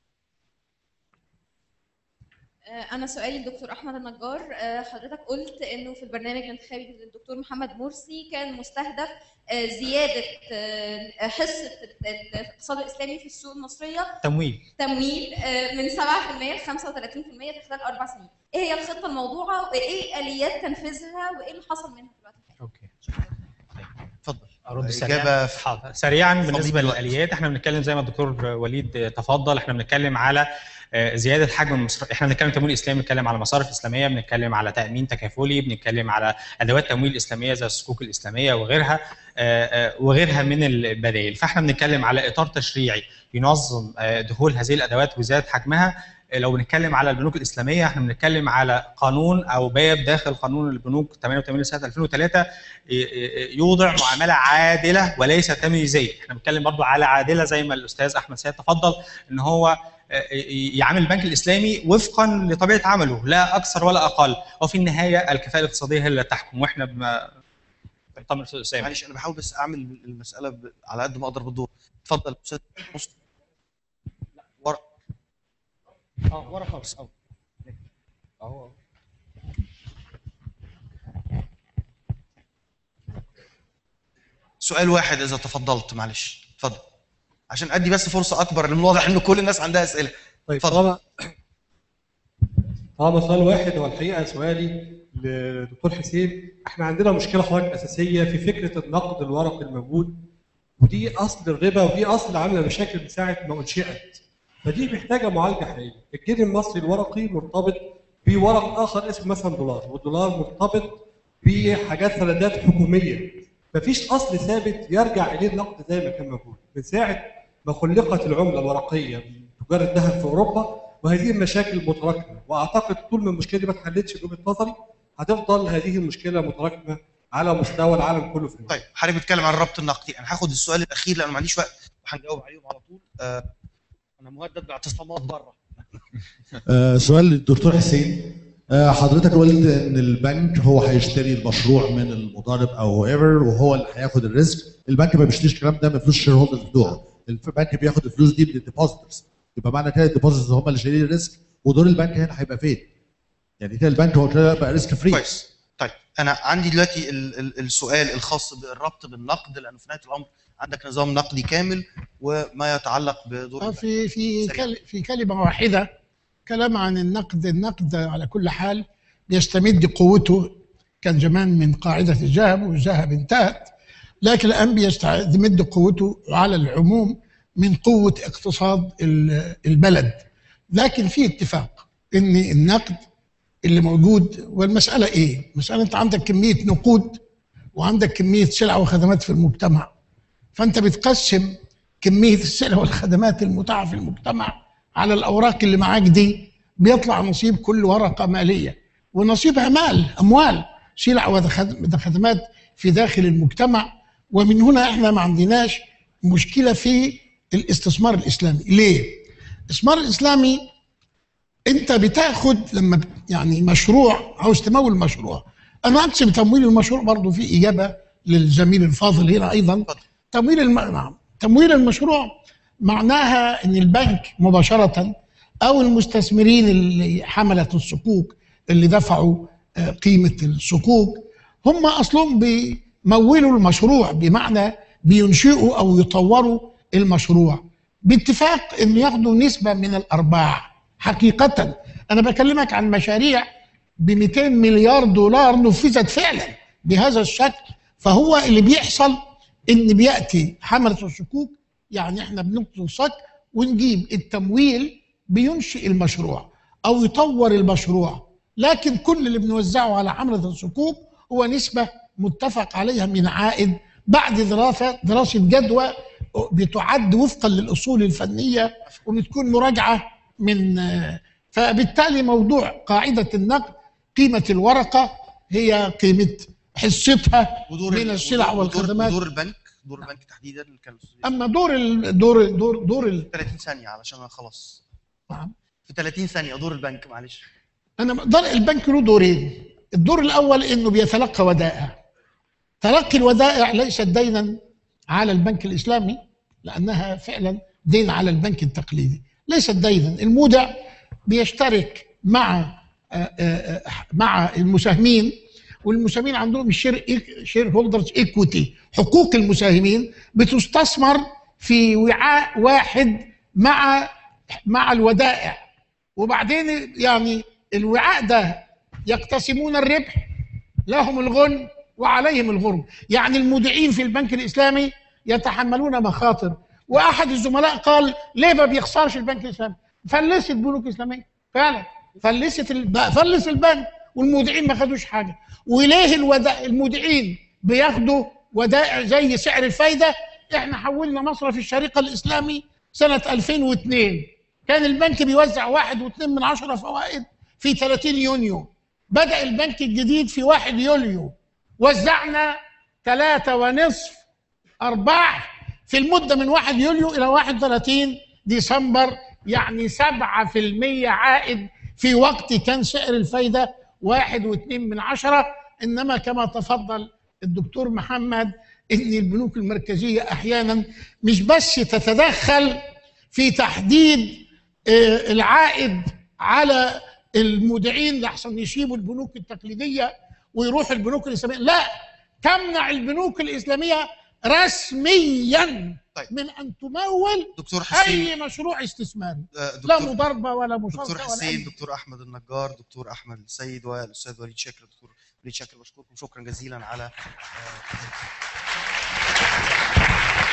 آه، أنا سؤالي للدكتور أحمد النجار آه، حضرتك قلت إنه في البرنامج الانتخابي للدكتور محمد مرسي كان مستهدف آه، زيادة آه، حصة الاقتصاد الإسلامي في السوق المصرية تمويل تمويل آه، من 7% ل 35% في خلال أربع سنين. إيه هي الخطة الموضوعة وإيه آليات تنفيذها وإيه اللي حصل منها في الوقت الحالي؟ اوكي اتفضل ارد إجابة سريعا في- حاضر سريعا بالنسبه الوقت. للاليات احنا بنتكلم زي ما الدكتور وليد تفضل احنا بنتكلم على آه، زياده حجم المصر... احنا بنتكلم تمويل اسلامي بنتكلم على مصارف اسلاميه بنتكلم على تامين تكافلي بنتكلم على ادوات تمويل اسلاميه زي الصكوك الاسلاميه وغيرها آه، آه، وغيرها من البدائل فاحنا بنتكلم على اطار تشريعي ينظم آه، دخول هذه الادوات وزياده حجمها آه، لو بنتكلم على البنوك الاسلاميه احنا بنتكلم على قانون او باب داخل قانون البنوك 88 سنه 2003 يوضع معامله عادله وليس تمييزيه احنا بنتكلم برضو على عادله زي ما الاستاذ احمد سيد تفضل ان هو يعامل البنك الاسلامي وفقا لطبيعه عمله لا اكثر ولا اقل وفي النهايه الكفاءه الاقتصاديه هي اللي تحكم واحنا بما طبعا الاستاذ اسامه معلش انا بحاول بس اعمل المساله ب... على قد ما اقدر بالدور اتفضل استاذ مصطفى لا ورا اه ورا خالص اه اهو سؤال واحد اذا تفضلت معلش اتفضل عشان ادي بس فرصه اكبر لان واضح ان كل الناس عندها اسئله طيب اتفضل. طالما طالما سؤال واحد هو الحقيقه سؤالي لدكتور حسين احنا عندنا مشكله حضرتك اساسيه في فكره النقد الورقي الموجود ودي اصل الربا ودي اصل عامله مشاكل من ساعه ما انشئت فدي محتاجه معالجه حقيقيه الجنيه المصري الورقي مرتبط بورق اخر اسمه مثلا دولار والدولار مرتبط بحاجات سندات حكوميه مفيش اصل ثابت يرجع اليه النقد زي ما كان موجود من ساعه ما خلقت العمله الورقيه من تجار الذهب في اوروبا وهذه المشاكل متراكمه واعتقد طول ما المشكله دي ما اتحلتش بوجهه نظري هتفضل هذه المشكله متراكمه على مستوى العالم كله في طيب حضرتك بتتكلم عن الربط النقدي انا هاخد السؤال الاخير لانه ما عنديش وقت وهنجاوب عليهم على طول آه انا مهدد باعتصامات بره آه، سؤال للدكتور حسين آه، حضرتك قلت ان البنك هو هيشتري المشروع من المضارب او ايفر وهو اللي هياخد الريسك البنك ما بيشتريش الكلام ده من فلوس الشير هولدرز بتوعه البنك بياخد الفلوس دي من الديبوزيتورز يبقى معنى كده الديبوزيتورز هم اللي شايلين الريسك ودور البنك هنا هيبقى فين؟ يعني كده البنك هو كده بقى ريسك فري كويس طيب انا عندي دلوقتي ال ال السؤال الخاص بالربط بالنقد لانه في نهايه الامر عندك نظام نقدي كامل وما يتعلق بدور آه، البنك. في في سريع. كل في كلمه واحده كلام عن النقد النقد على كل حال بيستمد قوته كان زمان من قاعده الذهب والذهب انتهت لكن الان بيستمد قوته على العموم من قوه اقتصاد ال- البلد لكن في اتفاق ان النقد اللي موجود والمساله ايه؟ مساله انت عندك كميه نقود وعندك كميه سلع وخدمات في المجتمع فانت بتقسم كميه السلع والخدمات المتاحه في المجتمع على الاوراق اللي معاك دي بيطلع نصيب كل ورقه ماليه ونصيبها مال اموال سلع وخد- وخدمات في داخل المجتمع ومن هنا احنا ما عندناش مشكله في الاستثمار الاسلامي ليه؟ الاستثمار الاسلامي انت بتاخد لما ب- يعني مشروع عاوز تمول مشروع انا اقسم تمويل المشروع برضه في اجابه للزميل الفاضل هنا ايضا تمويل الم... نعم تمويل المشروع معناها ان البنك مباشره او المستثمرين اللي حمله الصكوك اللي دفعوا آه، قيمه الصكوك هم اصلهم بيمولوا المشروع بمعنى بينشئوا او يطوروا المشروع باتفاق ان ياخدوا نسبه من الارباح حقيقه انا بكلمك عن مشاريع ب 200 مليار دولار نفذت فعلا بهذا الشكل فهو اللي بيحصل ان بياتي حمله الصكوك يعني احنا بنقتل صك ونجيب التمويل بينشئ المشروع او يطور المشروع لكن كل اللي بنوزعه على حمله الصكوك هو نسبه متفق عليها من عائد بعد دراسه دراسه جدوى بتعد وفقا للاصول الفنيه وبتكون مراجعه من فبالتالي موضوع قاعده النقد قيمه الورقه هي قيمه حصتها ودور من ال- السلع ودور- والخدمات ودور البنك دور البنك تحديدا اللي كان اما دور ال- دور دور دور ال- 30 ثانيه علشان انا خلاص نعم. في 30 ثانيه دور البنك معلش انا دور البنك له دورين الدور الاول انه بيتلقى ودائع تلقي الودائع ليست دينا على البنك الاسلامي لانها فعلا دين على البنك التقليدي ليست دينا المودع بيشترك مع آه، آه، آه، مع المساهمين والمساهمين عندهم شير شير هولدرز ايكويتي حقوق المساهمين بتستثمر في وعاء واحد مع مع الودائع وبعدين يعني الوعاء ده يقتسمون الربح لهم الغن وعليهم الغرم يعني المودعين في البنك الاسلامي يتحملون مخاطر واحد الزملاء قال ليه ما بيخسرش البنك الاسلامي فلست بنوك اسلاميه فعلا فلست الب... فلس البنك والمودعين ما خدوش حاجه وليه الودا... المودعين بياخدوا ودائع زي سعر الفايده احنا حولنا مصرف الشريقه الاسلامي سنه 2002 كان البنك بيوزع واحد واثنين من عشرة فوائد في 30 يونيو بدأ البنك الجديد في 1 يوليو وزعنا ثلاثة ونصف أرباح في المدة من 1 يوليو إلى 31 ديسمبر يعني 7% عائد في وقت كان سعر الفايدة واحد واثنين من عشرة إنما كما تفضل الدكتور محمد إن البنوك المركزية أحيانا مش بس تتدخل في تحديد آه، العائد على المودعين لحسن يسيبوا البنوك التقليديه ويروحوا البنوك الاسلاميه لا تمنع البنوك الاسلاميه رسميا من ان تمول دكتور حسين اي مشروع استثماري آه، لا دكتور مضاربه ولا مشاركه دكتور ولا حسين أي دكتور احمد النجار دكتور احمد السيد والاستاذ وليد شاكر دكتور وليد شاكر بشكركم شكرا جزيلا على آه،